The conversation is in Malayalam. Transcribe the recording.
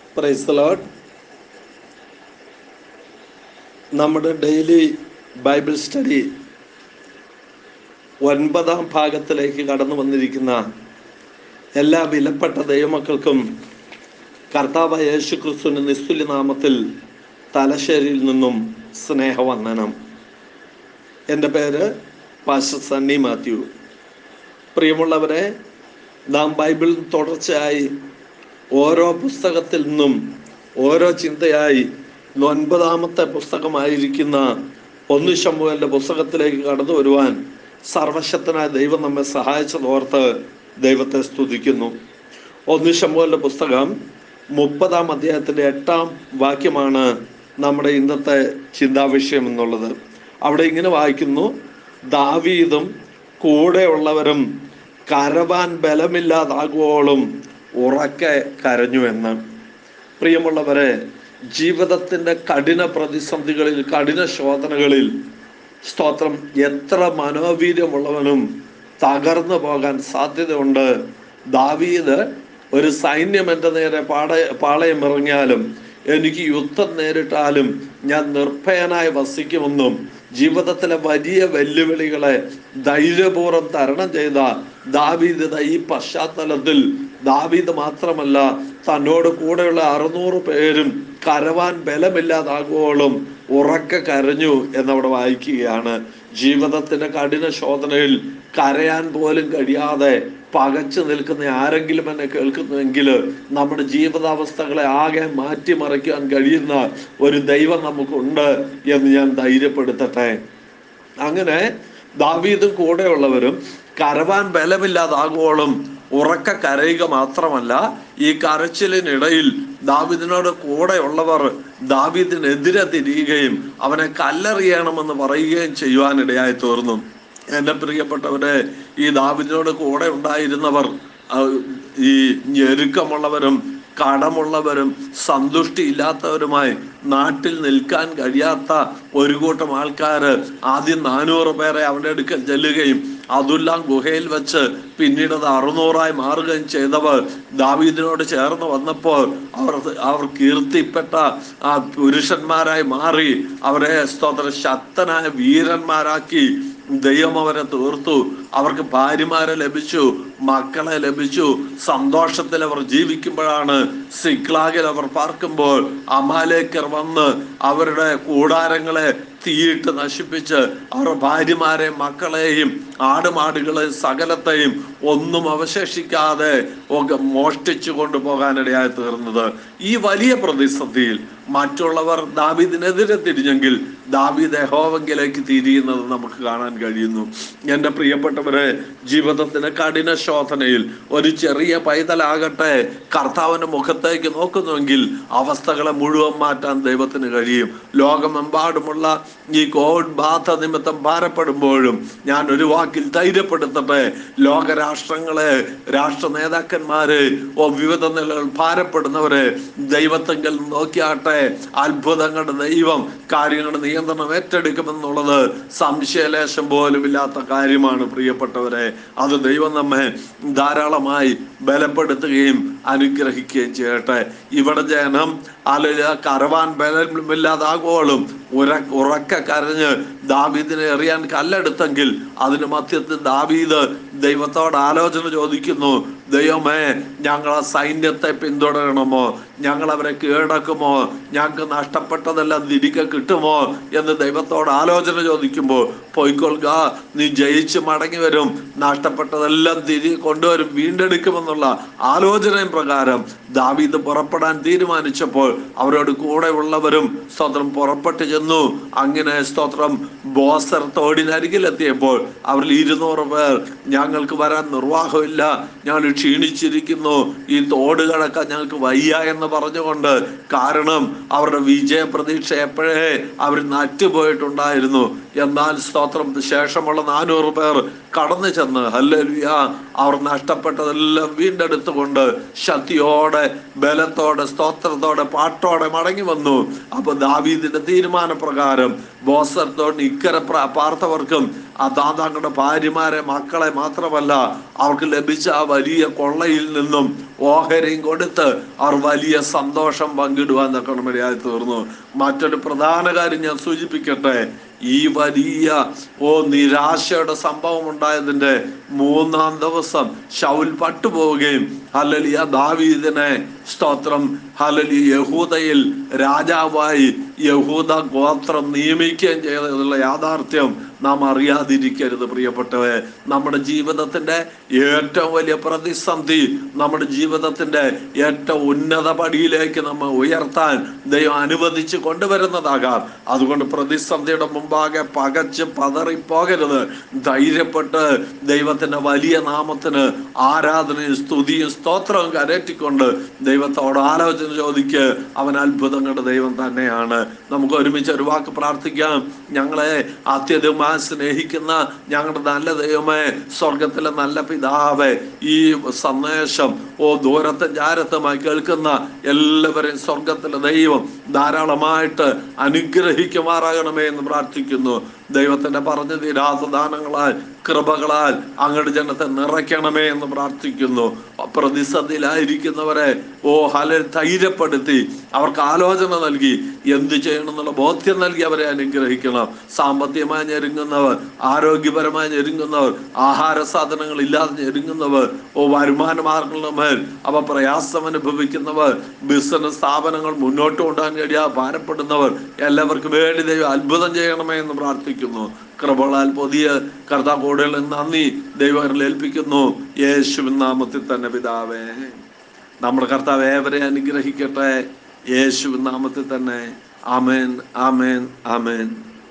പ്രൈസ് ലോഡ് നമ്മുടെ ഡെയിലി ബൈബിൾ സ്റ്റഡി ഒൻപതാം ഭാഗത്തിലേക്ക് കടന്നു വന്നിരിക്കുന്ന എല്ലാ വിലപ്പെട്ട ദൈവമക്കൾക്കും കർത്താവ് യേശു ക്രിസ്തുവിൻ്റെ നിസ്തുല്യ നാമത്തിൽ തലശ്ശേരിയിൽ നിന്നും സ്നേഹവന്ദനം എൻ്റെ പേര് പാസ്റ്റർ സണ്ണി മാത്യു പ്രിയമുള്ളവരെ നാം ബൈബിൾ തുടർച്ചയായി ഓരോ പുസ്തകത്തിൽ നിന്നും ഓരോ ചിന്തയായി ഇന്ന് ഒൻപതാമത്തെ പുസ്തകമായിരിക്കുന്ന ഒന്ന് ശമ്പുവിൻ്റെ പുസ്തകത്തിലേക്ക് കടന്നു വരുവാൻ സർവശക്തനായ ദൈവം നമ്മെ സഹായിച്ചതോർത്ത് ദൈവത്തെ സ്തുതിക്കുന്നു ഒന്ന് ശമ്പുവിൻ്റെ പുസ്തകം മുപ്പതാം അധ്യായത്തിൻ്റെ എട്ടാം വാക്യമാണ് നമ്മുടെ ഇന്നത്തെ ചിന്താവിഷയം എന്നുള്ളത് അവിടെ ഇങ്ങനെ വായിക്കുന്നു ദാവീദും കൂടെയുള്ളവരും കരവാൻ ബലമില്ലാതാകുവോളും ഉറക്കെ കരഞ്ഞു എന്ന് പ്രിയമുള്ളവരെ ജീവിതത്തിൻ്റെ കഠിന പ്രതിസന്ധികളിൽ കഠിന ശോധനകളിൽ സ്തോത്രം എത്ര മനോവീര്യമുള്ളവനും തകർന്നു പോകാൻ സാധ്യതയുണ്ട് ദാവീദ് ഒരു സൈന്യം എൻ്റെ നേരെ പാട പാളയം ഇറങ്ങിയാലും എനിക്ക് യുദ്ധം നേരിട്ടാലും ഞാൻ നിർഭയനായി വസിക്കുമെന്നും ജീവിതത്തിലെ വലിയ വെല്ലുവിളികളെ ധൈര്യപൂർവ്വം തരണം ചെയ്ത ദാവീദ് ഈ പശ്ചാത്തലത്തിൽ ദാവീദ് മാത്രമല്ല തന്നോട് കൂടെയുള്ള അറുന്നൂറ് പേരും കരവാൻ ബലമില്ലാതാകുവോളം ഉറക്കെ കരഞ്ഞു എന്നവിടെ വായിക്കുകയാണ് ജീവിതത്തിന്റെ കഠിന ശോധനയിൽ കരയാൻ പോലും കഴിയാതെ പകച്ചു നിൽക്കുന്ന ആരെങ്കിലും എന്നെ കേൾക്കുന്നുവെങ്കിൽ നമ്മുടെ ജീവിതാവസ്ഥകളെ ആകെ മാറ്റിമറിക്കാൻ കഴിയുന്ന ഒരു ദൈവം നമുക്കുണ്ട് എന്ന് ഞാൻ ധൈര്യപ്പെടുത്തട്ടെ അങ്ങനെ ദാവീദും കൂടെയുള്ളവരും കരവാൻ ബലമില്ലാതാകുവോളം ഉറക്ക കരയുക മാത്രമല്ല ഈ കരച്ചിലിനിടയിൽ ദാവിദിനോട് കൂടെയുള്ളവർ ദാവീദിനെതിരെ തിരിയുകയും അവനെ കല്ലെറിയണമെന്ന് പറയുകയും ചെയ്യുവാനിടയായി തീർന്നു എൻ്റെ പ്രിയപ്പെട്ടവരെ ഈ ദാവിദിനോട് കൂടെ ഉണ്ടായിരുന്നവർ ഈ ഞെരുക്കമുള്ളവരും കടമുള്ളവരും സന്തുഷ്ടി ഇല്ലാത്തവരുമായി നാട്ടിൽ നിൽക്കാൻ കഴിയാത്ത ഒരു കൂട്ടം ആൾക്കാർ ആദ്യം നാനൂറ് പേരെ അവരുടെ അടുക്കൽ ചെല്ലുകയും അതെല്ലാം ഗുഹയിൽ വെച്ച് പിന്നീട് അത് അറുന്നൂറായി മാറുകയും ചെയ്തവർ ദാവീദിനോട് ചേർന്ന് വന്നപ്പോൾ അവർ അവർ കീർത്തിപ്പെട്ട ആ പുരുഷന്മാരായി മാറി അവരെ സ്തോത്ര ശക്തനായ വീരന്മാരാക്കി ദൈവം അവരെ തീർത്തു അവർക്ക് ഭാര്യമാരെ ലഭിച്ചു മക്കളെ ലഭിച്ചു സന്തോഷത്തിൽ അവർ ജീവിക്കുമ്പോഴാണ് സിക്ലാഗിൽ അവർ പാർക്കുമ്പോൾ അമാലേക്കർ വന്ന് അവരുടെ കൂടാരങ്ങളെ തീയിട്ട് നശിപ്പിച്ച് അവരുടെ ഭാര്യമാരെ മക്കളെയും ആടുമാടുകളെയും സകലത്തെയും ഒന്നും അവശേഷിക്കാതെ ഒക്കെ മോഷ്ടിച്ചു കൊണ്ടുപോകാനിടയായി തീർന്നത് ഈ വലിയ പ്രതിസന്ധിയിൽ മറ്റുള്ളവർ ദാവീദിനെതിരെ തിരിഞ്ഞെങ്കിൽ ദാവീദ് യഹോവങ്കിലേക്ക് തിരിയുന്നത് നമുക്ക് കാണാൻ കഴിയുന്നു എൻ്റെ പ്രിയപ്പെട്ടവരെ ജീവിതത്തിന്റെ കഠിന ശോധനയിൽ ഒരു ചെറിയ പൈതലാകട്ടെ കർത്താവിന്റെ മുഖത്തേക്ക് നോക്കുന്നുവെങ്കിൽ അവസ്ഥകളെ മുഴുവൻ മാറ്റാൻ ദൈവത്തിന് കഴിയും ലോകമെമ്പാടുമുള്ള ഈ കോവിഡ് ബാധ നിമിത്തം ഭാരപ്പെടുമ്പോഴും ഞാൻ ഒരു വാക്കിൽ ധൈര്യപ്പെടുത്തട്ടെ ലോകരാഷ്ട്രങ്ങളെ രാഷ്ട്ര നേതാക്കന്മാര് ഓ വിവിധ നിലകൾ ഭാരപ്പെടുന്നവരെ ദൈവത്തെങ്കിൽ നോക്കിയാട്ടെ അത്ഭുതങ്ങളുടെ ദൈവം കാര്യങ്ങളുടെ നിയന്ത്രണം ഏറ്റെടുക്കുമെന്നുള്ളത് സംശയലേശം പോലും ഇല്ലാത്ത കാര്യമാണ് പ്രിയപ്പെട്ടവരെ അത് ദൈവം നമ്മെ ധാരാളമായി ബലപ്പെടുത്തുകയും അനുഗ്രഹിക്കുകയും ചെയ്യട്ടെ ഇവിടെ ജനം അല്ല കരവാൻ ബലമില്ലാതാകുവോളും ഉര ഉറക്ക കരഞ്ഞ് ദാവീദിനെ എറിയാൻ കല്ലെടുത്തെങ്കിൽ അതിന് മധ്യത്തിൽ ദാവീദ് ദൈവത്തോട് ആലോചന ചോദിക്കുന്നു ദൈവമേ ഞങ്ങളെ സൈന്യത്തെ പിന്തുടരണമോ ഞങ്ങൾ അവരെ കീഴടക്കുമോ ഞങ്ങൾക്ക് നഷ്ടപ്പെട്ടതെല്ലാം തിരികെ കിട്ടുമോ എന്ന് ദൈവത്തോട് ആലോചന ചോദിക്കുമ്പോൾ പോയിക്കൊള്ളുക നീ ജയിച്ച് മടങ്ങി വരും നഷ്ടപ്പെട്ടതെല്ലാം തിരികെ കൊണ്ടുവരും വീണ്ടെടുക്കുമെന്നുള്ള ആലോചനയും പ്രകാരം ദാവീദ് പുറപ്പെടാൻ തീരുമാനിച്ചപ്പോൾ അവരോട് കൂടെ ഉള്ളവരും സ്തോത്രം പുറപ്പെട്ടു ചെന്നു അങ്ങനെ സ്തോത്രം ബോസർ തോടിനരികിലെത്തിയപ്പോൾ അവരിൽ ഇരുന്നൂറ് പേർ ഞങ്ങൾക്ക് വരാൻ നിർവാഹമില്ല ഞങ്ങൾ ക്ഷീണിച്ചിരിക്കുന്നു ഈ തോട് കടക്കാൻ ഞങ്ങൾക്ക് വയ്യ എന്ന് പറഞ്ഞുകൊണ്ട് കാരണം അവരുടെ വിജയ പ്രതീക്ഷ എപ്പോഴേ അവർ നറ്റുപോയിട്ടുണ്ടായിരുന്നു എന്നാൽ സ്തോത്രം ശേഷമുള്ള നാനൂറ് പേർ കടന്നു ചെന്ന് ഹല്ലേലൂയ അവർ നഷ്ടപ്പെട്ടതെല്ലാം വീണ്ടെടുത്തുകൊണ്ട് ശക്തിയോടെ ബലത്തോടെ സ്തോത്രത്തോടെ പാട്ടോടെ മടങ്ങി വന്നു അപ്പൊ ദാവീദിന്റെ തീരുമാനപ്രകാരം ബോസത്തോട് ഇക്കര പ്ര- പാർത്തവർക്കും ആ ദാതാക്കളുടെ ഭാര്യമാരെ മക്കളെ മാത്രമല്ല അവർക്ക് ലഭിച്ച ആ വലിയ കൊള്ളയിൽ നിന്നും ഓഹരിയും കൊടുത്ത് അവർ വലിയ സന്തോഷം പങ്കിടുവാൻ തക്കണമരിയായി തീർന്നു മറ്റൊരു പ്രധാന കാര്യം ഞാൻ സൂചിപ്പിക്കട്ടെ ഈ വലിയ ഓ നിരാശയുടെ സംഭവം ഉണ്ടായതിന്റെ മൂന്നാം ദിവസം ഷൗൽ പട്ടുപോവുകയും ഹലലിയ ദാവീദിനെ സ്തോത്രം ഹലലി യഹൂദയിൽ രാജാവായി യഹൂദ ഗോത്രം നിയമിക്കുകയും ചെയ്തതിലുള്ള യാഥാർത്ഥ്യം നാം അറിയാതിരിക്കരുത് പ്രിയപ്പെട്ടവരെ നമ്മുടെ ജീവിതത്തിന്റെ ഏറ്റവും വലിയ പ്രതിസന്ധി നമ്മുടെ ജീവിതത്തിന്റെ ഏറ്റവും ഉന്നത പടിയിലേക്ക് നമ്മെ ഉയർത്താൻ ദൈവം അനുവദിച്ച് കൊണ്ടുവരുന്നതാകാം അതുകൊണ്ട് പ്രതിസന്ധിയുടെ മുമ്പാകെ പകച്ച് പതറിപ്പോകരുത് ധൈര്യപ്പെട്ട് ദൈവത്തിന്റെ വലിയ നാമത്തിന് ആരാധനയും സ്തുതിയും സ്തോത്രവും കരറ്റിക്കൊണ്ട് ദൈവത്തോട് ആലോചന ചോദിക്ക് അവൻ അത്ഭുതങ്ങളുടെ ദൈവം തന്നെയാണ് നമുക്ക് ഒരുമിച്ച് ഒരു വാക്ക് പ്രാർത്ഥിക്കാം ഞങ്ങളെ അത്യധികമായി സ്നേഹിക്കുന്ന ഞങ്ങളുടെ നല്ല ദൈവമേ സ്വർഗത്തിലെ നല്ല പിതാവേ ഈ സന്ദേശം ഓ ദൂരത്തും ചാരത്തുമായി കേൾക്കുന്ന എല്ലാവരെയും സ്വർഗത്തിലെ ദൈവം ധാരാളമായിട്ട് അനുഗ്രഹിക്കുമാറാകണമേ എന്ന് പ്രാർത്ഥിക്കുന്നു ദൈവത്തിന്റെ പറഞ്ഞു തീരാത്ത ദാനങ്ങളാൽ കൃപകളാൽ അങ്ങയുടെ ജനത്തെ നിറയ്ക്കണമേ എന്ന് പ്രാർത്ഥിക്കുന്നു പ്രതിസന്ധിയിലായിരിക്കുന്നവരെ ഓ ഹല ധൈര്യപ്പെടുത്തി അവർക്ക് ആലോചന നൽകി എന്ത് ചെയ്യണം എന്നുള്ള ബോധ്യം നൽകി അവരെ അനുഗ്രഹിക്കണം സാമ്പത്തികമായി ഞെരുങ്ങുന്നവർ ആരോഗ്യപരമായി ഞെരുങ്ങുന്നവർ ആഹാര സാധനങ്ങൾ ഇല്ലാതെ ഞെരുങ്ങുന്നവർ ഓ വരുമാന മാർഗങ്ങളുടെ മേൽ അവ പ്രയാസം അനുഭവിക്കുന്നവർ ബിസിനസ് സ്ഥാപനങ്ങൾ മുന്നോട്ട് കൊണ്ടുപോകാൻ കഴിയാതെ ഭാരപ്പെടുന്നവർ എല്ലാവർക്കും വേണ്ടി ദൈവം അത്ഭുതം ചെയ്യണമേ എന്ന് പ്രാർത്ഥിക്കുന്നു കൃപകളാൽ പുതിയ കർത്താക്കോടുകൾ നന്ദി ദൈവങ്ങളിൽ ഏൽപ്പിക്കുന്നു യേശുവിൻ നാമത്തിൽ തന്നെ പിതാവേ നമ്മുടെ കർത്താവ് ഏവരെ അനുഗ്രഹിക്കട്ടെ യേശുവിൻ നാമത്തിൽ തന്നെ ആമേൻ ആമേൻ ആമേൻ